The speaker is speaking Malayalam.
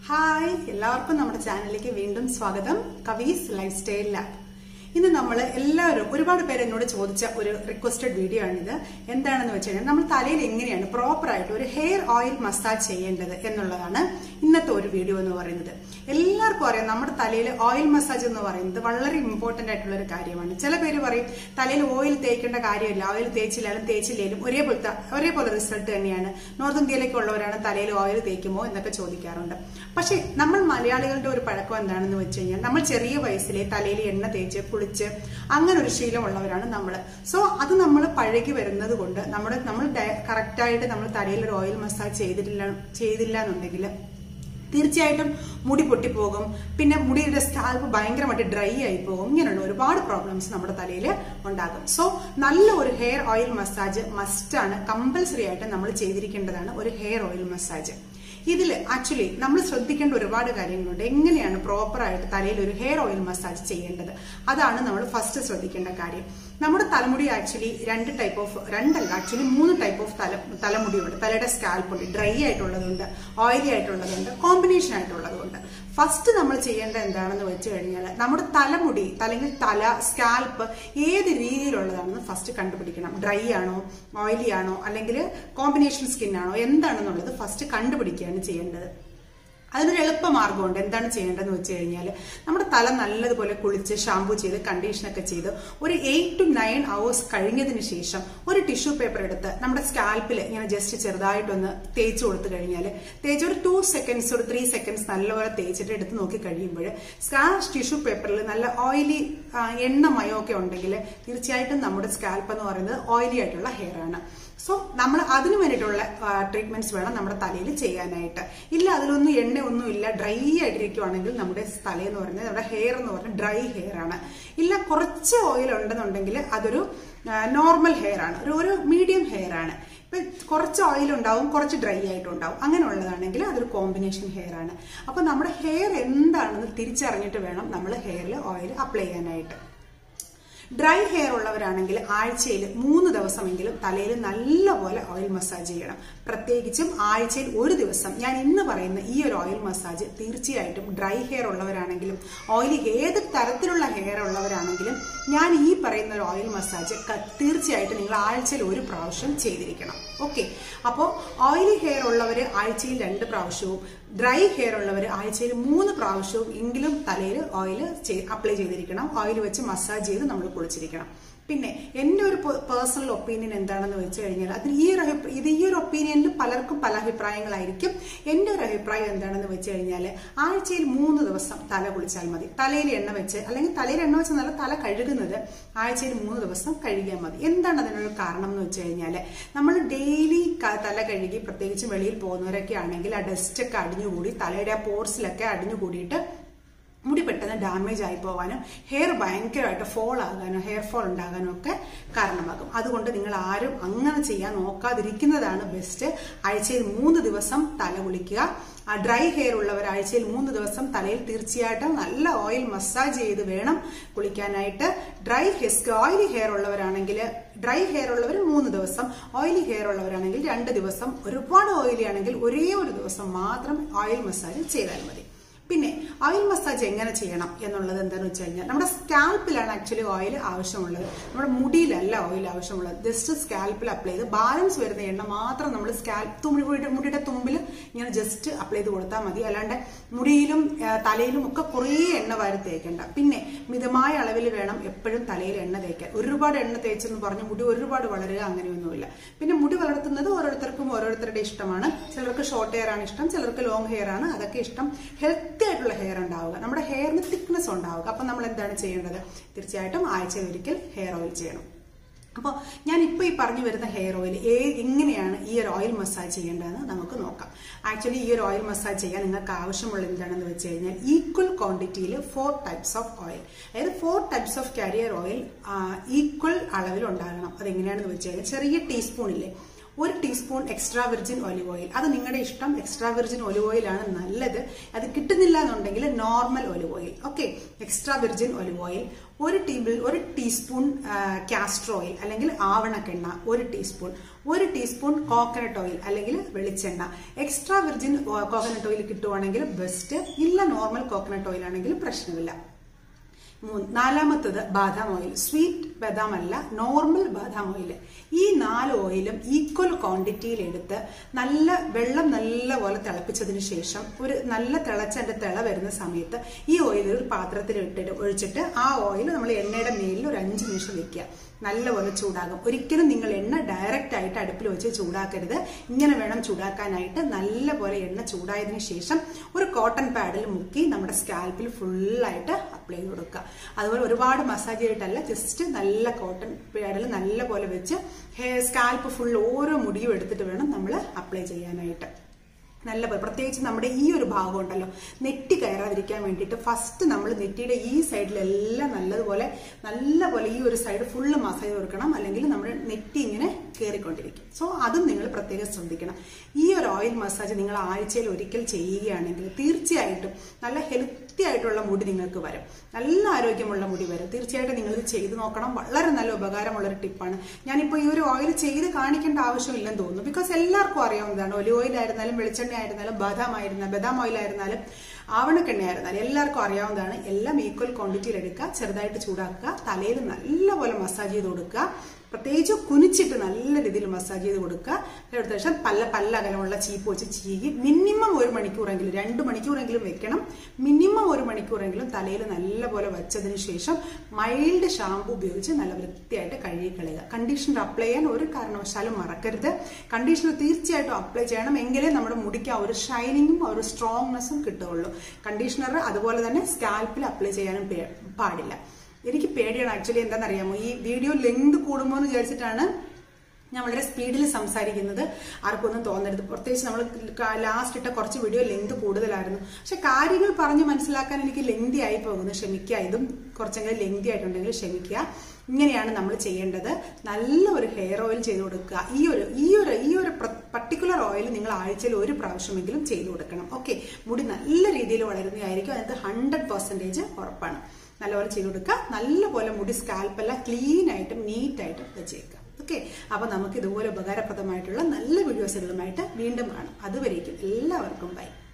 ഹായ് എല്ലാവർക്കും നമ്മുടെ ചാനലിലേക്ക് വീണ്ടും സ്വാഗതം കവീസ് ലൈഫ് സ്റ്റൈൽ ലാബ് ഇന്ന് നമ്മൾ എല്ലാവരും ഒരുപാട് പേര് എന്നോട് ചോദിച്ച ഒരു റിക്വസ്റ്റഡ് വീഡിയോ ആണിത് എന്താണെന്ന് വെച്ച് കഴിഞ്ഞാൽ നമ്മൾ തലയിൽ എങ്ങനെയാണ് പ്രോപ്പർ ആയിട്ട് ഒരു ഹെയർ ഓയിൽ മസാജ് ചെയ്യേണ്ടത് എന്നുള്ളതാണ് ഇന്നത്തെ ഒരു വീഡിയോ എന്ന് പറയുന്നത് എല്ലാവർക്കും അറിയാം നമ്മുടെ തലയിൽ ഓയിൽ മസാജ് എന്ന് പറയുന്നത് വളരെ ഇമ്പോർട്ടന്റ് ആയിട്ടുള്ള ഒരു കാര്യമാണ് ചില പേര് പറയും തലയിൽ ഓയിൽ തേക്കേണ്ട കാര്യമില്ല ഓയിൽ തേച്ചില്ലാലും തേച്ചില്ലേലും ഒരേപോലത്തെ ഒരേപോലെ റിസൾട്ട് തന്നെയാണ് നോർത്ത് ഇന്ത്യയിലേക്ക് ഉള്ളവരാണ് തലയിൽ ഓയിൽ തേക്കുമോ എന്നൊക്കെ ചോദിക്കാറുണ്ട് പക്ഷെ നമ്മൾ മലയാളികളുടെ ഒരു പഴക്കം എന്താണെന്ന് വെച്ച് കഴിഞ്ഞാൽ നമ്മൾ ചെറിയ വയസ്സിലെ തലയിൽ എണ്ണ തേച്ച് കുളിച്ച് അങ്ങനെ ഒരു ശീലമുള്ളവരാണ് നമ്മൾ സോ അത് നമ്മൾ പഴകി വരുന്നത് കൊണ്ട് നമ്മുടെ നമ്മൾ കറക്റ്റായിട്ട് നമ്മൾ തലയിൽ ഒരു ഓയിൽ മസാജ് ചെയ്തിട്ടില്ല ചെയ്തില്ല എന്നുണ്ടെങ്കിൽ തീർച്ചയായിട്ടും മുടി പൊട്ടിപ്പോകും പിന്നെ മുടിയുടെ സ്കാൽപ്പ് ഭയങ്കരമായിട്ട് ഡ്രൈ ആയി പോകും ഇങ്ങനെയുള്ള ഒരുപാട് പ്രോബ്ലംസ് നമ്മുടെ തലയിൽ ഉണ്ടാകും സോ നല്ല ഒരു ഹെയർ ഓയിൽ മസാജ് മസ്റ്റാണ് കമ്പൽസറി ആയിട്ട് നമ്മൾ ചെയ്തിരിക്കേണ്ടതാണ് ഒരു ഹെയർ ഓയിൽ മസാജ് ഇതിൽ ആക്ച്വലി നമ്മൾ ശ്രദ്ധിക്കേണ്ട ഒരുപാട് കാര്യങ്ങളുണ്ട് എങ്ങനെയാണ് പ്രോപ്പർ ആയിട്ട് തലയിൽ ഒരു ഹെയർ ഓയിൽ മസാജ് ചെയ്യേണ്ടത് അതാണ് നമ്മൾ ഫസ്റ്റ് ശ്രദ്ധിക്കേണ്ട കാര്യം നമ്മുടെ തലമുടി ആക്ച്വലി രണ്ട് ടൈപ്പ് ഓഫ് രണ്ടല്ല ആക്ച്വലി മൂന്ന് ടൈപ്പ് ഓഫ് തല തലമുടിയുണ്ട് തലയുടെ സ്കാൽപ്പ് ഉണ്ട് ഡ്രൈ ആയിട്ടുള്ളതുണ്ട് ഓയിലി ആയിട്ടുള്ളതുണ്ട് കോമ്പിനേഷൻ ആയിട്ടുള്ളതുണ്ട് ഫസ്റ്റ് നമ്മൾ ചെയ്യേണ്ട എന്താണെന്ന് വെച്ച് കഴിഞ്ഞാൽ നമ്മുടെ തലമുടി അല്ലെങ്കിൽ തല സ്കാൽപ്പ് ഏത് രീതിയിലുള്ളതാണെന്ന് ഫസ്റ്റ് കണ്ടുപിടിക്കണം ഡ്രൈ ആണോ ഓയിലി ആണോ അല്ലെങ്കിൽ കോമ്പിനേഷൻ സ്കിൻ ആണോ എന്താണെന്നുള്ളത് ഫസ്റ്റ് കണ്ടുപിടിക്കുകയാണ് ചെയ്യേണ്ടത് അതിനൊരു എളുപ്പ മാർഗമുണ്ട് എന്താണ് ചെയ്യേണ്ടതെന്ന് വെച്ച് കഴിഞ്ഞാൽ നമ്മുടെ തല നല്ലതുപോലെ കുളിച്ച് ഷാമ്പു ചെയ്ത് കണ്ടീഷനൊക്കെ ചെയ്ത് ഒരു എയ്റ്റ് ടു നയൻ അവേഴ്സ് കഴിഞ്ഞതിന് ശേഷം ഒരു ടിഷ്യൂ പേപ്പർ എടുത്ത് നമ്മുടെ സ്കാൽപ്പിൽ ഇങ്ങനെ ജസ്റ്റ് ചെറുതായിട്ടൊന്ന് തേച്ച് കൊടുത്തു കഴിഞ്ഞാൽ തേച്ച് ഒരു ടു സെക്കൻഡ്സ് ഒരു ത്രീ സെക്കൻഡ്സ് നല്ലപോലെ തേച്ചിട്ട് എടുത്ത് നോക്കി കഴിയുമ്പോൾ സ്കാൽപ്പ് ടിഷ്യൂ പേപ്പറിൽ നല്ല ഓയിലി എണ്ണമയമൊക്കെ ഉണ്ടെങ്കിൽ തീർച്ചയായിട്ടും നമ്മുടെ സ്കാൽപ്പ് എന്ന് പറയുന്നത് ഓയിലി ആയിട്ടുള്ള ഹെയർ ആണ് സോ നമ്മൾ അതിനു വേണ്ടിയിട്ടുള്ള ട്രീറ്റ്മെന്റ്സ് വേണം നമ്മുടെ തലയിൽ ചെയ്യാനായിട്ട് ഇല്ല അതിലൊന്നും എണ്ണ ഒന്നും ഇല്ല ഡ്രൈ ആയിട്ടിരിക്കുവാണെങ്കിൽ നമ്മുടെ തലയെന്ന് പറയുന്നത് നമ്മുടെ ഹെയർ എന്ന് പറഞ്ഞാൽ ഡ്രൈ ഹെയർ ആണ് ഇല്ല കുറച്ച് ഓയിൽ ഉണ്ടെന്നുണ്ടെങ്കിൽ അതൊരു നോർമൽ ഹെയർ ആണ് ഒരു ഒരു മീഡിയം ഹെയർ ആണ് ഇപ്പൊ കുറച്ച് ഓയിൽ ഉണ്ടാവും കുറച്ച് ഡ്രൈ ആയിട്ടുണ്ടാവും അങ്ങനെയുള്ളതാണെങ്കിൽ അതൊരു കോമ്പിനേഷൻ ഹെയർ ആണ് അപ്പൊ നമ്മുടെ ഹെയർ എന്താണെന്ന് തിരിച്ചറിഞ്ഞിട്ട് വേണം നമ്മൾ ഹെയറിൽ ഓയിൽ അപ്ലൈ ചെയ്യാനായിട്ട് ഡ്രൈ ഹെയർ ഉള്ളവരാണെങ്കിൽ ആഴ്ചയിൽ മൂന്ന് ദിവസമെങ്കിലും തലയിൽ നല്ലപോലെ ഓയിൽ മസാജ് ചെയ്യണം പ്രത്യേകിച്ചും ആഴ്ചയിൽ ഒരു ദിവസം ഞാൻ ഇന്ന് പറയുന്ന ഈ ഒരു ഓയിൽ മസാജ് തീർച്ചയായിട്ടും ഡ്രൈ ഹെയർ ഉള്ളവരാണെങ്കിലും ഓയിലി ഏത് തരത്തിലുള്ള ഹെയർ ഉള്ളവരാണെങ്കിലും ഞാൻ ഈ പറയുന്ന ഒരു ഓയിൽ മസാജ് തീർച്ചയായിട്ടും നിങ്ങൾ ആഴ്ചയിൽ ഒരു പ്രാവശ്യം ചെയ്തിരിക്കണം ഓക്കെ അപ്പോൾ ഓയിലി ഹെയർ ഉള്ളവർ ആഴ്ചയിൽ രണ്ട് പ്രാവശ്യവും ഡ്രൈ ഹെയർ ഉള്ളവർ ആഴ്ചയിൽ മൂന്ന് പ്രാവശ്യവും എങ്കിലും തലയിൽ ഓയിൽ അപ്ലൈ ചെയ്തിരിക്കണം ഓയിൽ വെച്ച് മസാജ് ചെയ്ത് നമ്മൾ കുളിച്ചിരിക്കണം പിന്നെ എൻ്റെ ഒരു പേഴ്സണൽ ഒപ്പീനിയൻ എന്താണെന്ന് വെച്ച് കഴിഞ്ഞാൽ അതിന് ഈ ഒരു ഇത് ഈ ഒരു ഒപ്പീനിയനിൽ പലർക്കും പല അഭിപ്രായങ്ങളായിരിക്കും എൻ്റെ ഒരു അഭിപ്രായം എന്താണെന്ന് വെച്ച് കഴിഞ്ഞാൽ ആഴ്ചയിൽ മൂന്ന് ദിവസം തല കുളിച്ചാൽ മതി തലയിൽ എണ്ണ വെച്ച് അല്ലെങ്കിൽ തലയിൽ എണ്ണ വെച്ച് നല്ല തല കഴുകുന്നത് ആഴ്ചയിൽ മൂന്ന് ദിവസം കഴുകിയാൽ മതി എന്താണ് അതിനൊരു കാരണം എന്ന് വെച്ച് കഴിഞ്ഞാൽ നമ്മൾ ഡെയിലി തല കഴുകി പ്രത്യേകിച്ച് വെളിയിൽ പോകുന്നവരൊക്കെ ആണെങ്കിൽ ആ ഡസ്റ്റ് ഒക്കെ അടിഞ്ഞുകൂടി തലയുടെ ആ പോർസിലൊക്കെ അടിഞ്ഞുകൂടിയിട്ട് മുടി പെട്ടെന്ന് ഡാമേജ് ആയി പോകാനും ഹെയർ ഭയങ്കരമായിട്ട് ഫോൾ ആകാനോ ഹെയർ ഫോൾ ഉണ്ടാകാനോ ഒക്കെ കാരണമാകും അതുകൊണ്ട് നിങ്ങൾ ആരും അങ്ങനെ ചെയ്യാൻ നോക്കാതിരിക്കുന്നതാണ് ബെസ്റ്റ് ആഴ്ചയിൽ മൂന്ന് ദിവസം തല കുളിക്കുക ആ ഡ്രൈ ഹെയർ ഉള്ളവർ ആഴ്ചയിൽ മൂന്ന് ദിവസം തലയിൽ തീർച്ചയായിട്ടും നല്ല ഓയിൽ മസാജ് ചെയ്ത് വേണം കുളിക്കാനായിട്ട് ഡ്രൈ ഓയിലി ഹെയർ ഉള്ളവരാണെങ്കിൽ ഡ്രൈ ഹെയർ ഉള്ളവർ മൂന്ന് ദിവസം ഓയിലി ഹെയർ ഉള്ളവരാണെങ്കിൽ രണ്ട് ദിവസം ഒരുപാട് ഓയിലി ആണെങ്കിൽ ഒരേ ഒരു ദിവസം മാത്രം ഓയിൽ മസാജ് ചെയ്താൽ മതി പിന്നെ ഓയിൽ മസാജ് എങ്ങനെ ചെയ്യണം എന്നുള്ളത് എന്താണെന്ന് വെച്ച് കഴിഞ്ഞാൽ നമ്മുടെ സ്കാൽപ്പിലാണ് ആക്ച്വലി ഓയിൽ ആവശ്യമുള്ളത് നമ്മുടെ മുടിയിലല്ല ഓയിൽ ആവശ്യമുള്ളത് ജസ്റ്റ് സ്കാൽപ്പിൽ അപ്ലൈ ചെയ്ത് ബാലൻസ് വരുന്ന എണ്ണ മാത്രം നമ്മൾ സ്കാൽപ്പ് തുമ്പിയുടെ മുടിയുടെ തുമ്പിൽ ഇങ്ങനെ ജസ്റ്റ് അപ്ലൈ ചെയ്ത് കൊടുത്താൽ മതി അല്ലാണ്ട് മുടിയിലും തലയിലും ഒക്കെ കുറേ എണ്ണ വാരി തേക്കേണ്ട പിന്നെ മിതമായ അളവിൽ വേണം എപ്പോഴും തലയിൽ എണ്ണ തേക്കാൻ ഒരുപാട് എണ്ണ തേച്ചെന്ന് പറഞ്ഞ് മുടി ഒരുപാട് വളരുക അങ്ങനെയൊന്നുമില്ല പിന്നെ മുടി വളർത്തുന്നത് ഓരോരുത്തർക്കും ഓരോരുത്തരുടെ ഇഷ്ടമാണ് ചിലർക്ക് ഷോർട്ട് ഹെയർ ആണ് ഇഷ്ടം ചിലർക്ക് ലോങ് ഹെയർ ആണ് അതൊക്കെ ഇഷ്ടം ഹെൽത്ത് ആയിട്ടുള്ള ഹെയർ ഉണ്ടാവുക നമ്മുടെ ഹെയറിന് തിക്നെസ് ഉണ്ടാവുക അപ്പം നമ്മൾ എന്താണ് ചെയ്യേണ്ടത് തീർച്ചയായിട്ടും ആഴ്ചയിൽ ഒരിക്കൽ ഹെയർ ഓയിൽ ചെയ്യണം അപ്പോൾ ഞാൻ ഇപ്പോൾ ഈ പറഞ്ഞു വരുന്ന ഹെയർ ഓയിൽ ഏ എങ്ങനെയാണ് ഈ ഒരു ഓയിൽ മസാജ് ചെയ്യേണ്ടതെന്ന് നമുക്ക് നോക്കാം ആക്ച്വലി ഈ ഒരു ഓയിൽ മസാജ് ചെയ്യാൻ നിങ്ങൾക്ക് ആവശ്യമുള്ള എന്താണെന്ന് വെച്ച് കഴിഞ്ഞാൽ ഈക്വൽ ക്വാണ്ടിറ്റിയിൽ ഫോർ ടൈപ്സ് ഓഫ് ഓയിൽ അതായത് four types of carrier oil equal അളവിൽ ഉണ്ടാകണം അതെങ്ങനെയാണെന്ന് വെച്ച് കഴിഞ്ഞാൽ ചെറിയ ടീസ്പൂണില്ലേ ഒരു teaspoon extra virgin olive oil അത് നിങ്ങളുടെ ഇഷ്ടം എക്സ്ട്രാ വിർജിൻ ഒലിവ് ഓയിൽ ആണ് നല്ലത് അത് കിട്ടുന്നില്ല എന്നുണ്ടെങ്കിൽ normal olive oil okay extra virgin olive oil ഒരു ടേബിൾ ഒരു ടീസ്പൂൺ കാസ്റ്റർ ഓയിൽ അല്ലെങ്കിൽ ആവണക്കെണ്ണ ഒരു ടീസ്പൂൺ ഒരു ടീസ്പൂൺ കോക്കനട്ട് ഓയിൽ അല്ലെങ്കിൽ വെളിച്ചെണ്ണ എക്സ്ട്രാ വിർജിൻ കോക്കനട്ട് ഓയിൽ കിട്ടുവാണെങ്കിൽ ബെസ്റ്റ് ഇല്ല നോർമൽ കോക്കനട്ട് ഓയിൽ ആണെങ്കിലും പ്രശ്നമില്ല മൂന്ന് നാലാമത്തത് ബാദാം ഓയിൽ സ്വീറ്റ് ബദാം അല്ല നോർമൽ ബാദാം ഓയിൽ ഈ നാല് ഓയിലും ഈക്വൽ ക്വാണ്ടിറ്റിയിൽ എടുത്ത് നല്ല വെള്ളം നല്ലപോലെ തിളപ്പിച്ചതിന് ശേഷം ഒരു നല്ല തിളച്ചതിന്റെ തിള വരുന്ന സമയത്ത് ഈ ഓയിൽ ഒരു പാത്രത്തിൽ ഇട്ടിട്ട് ഒഴിച്ചിട്ട് ആ ഓയിൽ നമ്മൾ എണ്ണയുടെ മേലിൽ ഒരു അഞ്ച് നിമിഷം വെക്കുക നല്ലപോലെ ചൂടാകും ഒരിക്കലും നിങ്ങൾ എണ്ണ ഡയറക്റ്റ് ആയിട്ട് അടുപ്പിൽ വെച്ച് ചൂടാക്കരുത് ഇങ്ങനെ വേണം ചൂടാക്കാനായിട്ട് നല്ലപോലെ എണ്ണ ചൂടായതിനു ശേഷം ഒരു കോട്ടൺ പാഡിൽ മുക്കി നമ്മുടെ സ്കാൽപ്പിൽ ഫുള്ളായിട്ട് അപ്ലൈ ചെയ്ത് കൊടുക്കുക അതുപോലെ ഒരുപാട് മസാജ് ചെയ്തിട്ടല്ല ജസ്റ്റ് നല്ല കോട്ടൺ പാഡിൽ നല്ലപോലെ വെച്ച് ഹെയർ സ്കാൽപ്പ് ഫുൾ ഓരോ മുടിയും എടുത്തിട്ട് വേണം നമ്മൾ അപ്ലൈ ചെയ്യാനായിട്ട് നല്ല പോലെ പ്രത്യേകിച്ച് നമ്മുടെ ഈ ഒരു ഭാഗം ഉണ്ടല്ലോ നെറ്റി കയറാതിരിക്കാൻ വേണ്ടിയിട്ട് ഫസ്റ്റ് നമ്മൾ നെറ്റിയുടെ ഈ സൈഡിലെല്ലാം നല്ലതുപോലെ നല്ലപോലെ ഈ ഒരു സൈഡ് ഫുള്ള് മസാജ് കൊടുക്കണം അല്ലെങ്കിൽ നമ്മുടെ നെറ്റി ഇങ്ങനെ കയറിക്കൊണ്ടിരിക്കും സോ അതും നിങ്ങൾ പ്രത്യേകം ശ്രദ്ധിക്കണം ഈ ഒരു ഓയിൽ മസാജ് നിങ്ങൾ ആഴ്ചയിൽ ഒരിക്കൽ ചെയ്യുകയാണെങ്കിൽ തീർച്ചയായിട്ടും നല്ല ഹെൽത്തി ആയിട്ടുള്ള മുടി നിങ്ങൾക്ക് വരും നല്ല ആരോഗ്യമുള്ള മുടി വരും തീർച്ചയായിട്ടും നിങ്ങൾ ഇത് ചെയ്തു നോക്കണം വളരെ നല്ല ഉപകാരമുള്ള ഒരു ടിപ്പാണ് ഞാനിപ്പോൾ ഈ ഒരു ഓയിൽ ചെയ്ത് കാണിക്കേണ്ട ആവശ്യമില്ലെന്ന് തോന്നുന്നു ബിക്കോസ് എല്ലാവർക്കും അറിയാവുന്നതാണ് ഒലിവ് ഓയിൽ ആയിരുന്നാലും വെളിച്ചെണ്ണ ആയിരുന്നാലും ബദാം ആയിരുന്നാലും ബദാം ഓയിൽ ആയിരുന്നാലും ആവണക്കെണ്ണ ആയിരുന്നാലും എല്ലാവർക്കും അറിയാവുന്നതാണ് എല്ലാം ഈക്വൽ ക്വാണ്ടിറ്റിയിൽ എടുക്കുക ചെറുതായിട്ട് ചൂടാക്കുക തലയിൽ നല്ലപോലെ മസാജ് ചെയ്ത് കൊടുക്കുക പ്രത്യേകിച്ച് കുനിച്ചിട്ട് നല്ല രീതിയിൽ മസാജ് ചെയ്ത് കൊടുക്കുക എടുത്ത ശേഷം പല്ല പല്ല അകലമുള്ള ചീപ്പ് വെച്ച് ചീകി മിനിമം ഒരു മണിക്കൂറെങ്കിലും രണ്ട് മണിക്കൂറെങ്കിലും വെക്കണം മിനിമം ഒരു മണിക്കൂറെങ്കിലും തലയിൽ നല്ലപോലെ വെച്ചതിന് ശേഷം മൈൽഡ് ഷാമ്പു ഉപയോഗിച്ച് നല്ല വൃത്തിയായിട്ട് കഴുകി കളയുക കണ്ടീഷണർ അപ്ലൈ ചെയ്യാൻ ഒരു കാരണവശാലും മറക്കരുത് കണ്ടീഷണർ തീർച്ചയായിട്ടും അപ്ലൈ ചെയ്യണം എങ്കിലേ നമ്മുടെ മുടിക്ക് ആ ഒരു ഷൈനിങ്ങും ആ ഒരു സ്ട്രോങ്നെസ്സും കിട്ടുകയുള്ളൂ കണ്ടീഷണർ അതുപോലെ തന്നെ സ്കാൽപ്പിൽ അപ്ലൈ ചെയ്യാനും പേ- പാടില്ല എനിക്ക് പേടിയാണ് ആക്ച്വലി എന്താണെന്നറിയാമോ ഈ വീഡിയോ ലെങ്ത് കൂടുമോ എന്ന് വിചാരിച്ചിട്ടാണ് ഞാൻ വളരെ സ്പീഡിൽ സംസാരിക്കുന്നത് ആർക്കൊന്നും തോന്നരുത് പ്രത്യേകിച്ച് നമ്മൾ ലാസ്റ്റ് ഇട്ട കുറച്ച് വീഡിയോ ലെങ്ത് കൂടുതലായിരുന്നു പക്ഷെ കാര്യങ്ങൾ പറഞ്ഞ് മനസ്സിലാക്കാൻ എനിക്ക് ലെങ്തി ആയി പോകുന്നു ക്ഷമിക്കുക ഇതും കുറച്ചെങ്കിലും ലെങ്തി ആയിട്ടുണ്ടെങ്കിൽ ക്ഷമിക്കുക ഇങ്ങനെയാണ് നമ്മൾ ചെയ്യേണ്ടത് നല്ല ഒരു ഹെയർ ഓയിൽ ചെയ്ത് കൊടുക്കുക ഈ ഒരു ഈ ഒരു ഈ ഒരു പർട്ടിക്കുലർ ഓയിൽ നിങ്ങൾ ആഴ്ചയിൽ ഒരു പ്രാവശ്യമെങ്കിലും ചെയ്തു കൊടുക്കണം ഓക്കെ മുടി നല്ല രീതിയിൽ വളരുന്നതായിരിക്കും അതിനകത്ത് ഹൺഡ്രഡ് പെർസെൻറ്റേജ് ഉറപ്പാണ് നല്ലപോലെ ചെയ്ത് കൊടുക്കുക നല്ലപോലെ മുടി സ്കാൽപ്പെല്ലാം ക്ലീൻ ആയിട്ടും നീറ്റ് ആയിട്ടും വെച്ചേക്കുക ഓക്കെ അപ്പൊ നമുക്ക് ഇതുപോലെ ഉപകാരപ്രദമായിട്ടുള്ള നല്ല വീഡിയോസുകളുമായിട്ട് വീണ്ടും കാണാം അതുവരേക്കും എല്ലാവർക്കും ബൈ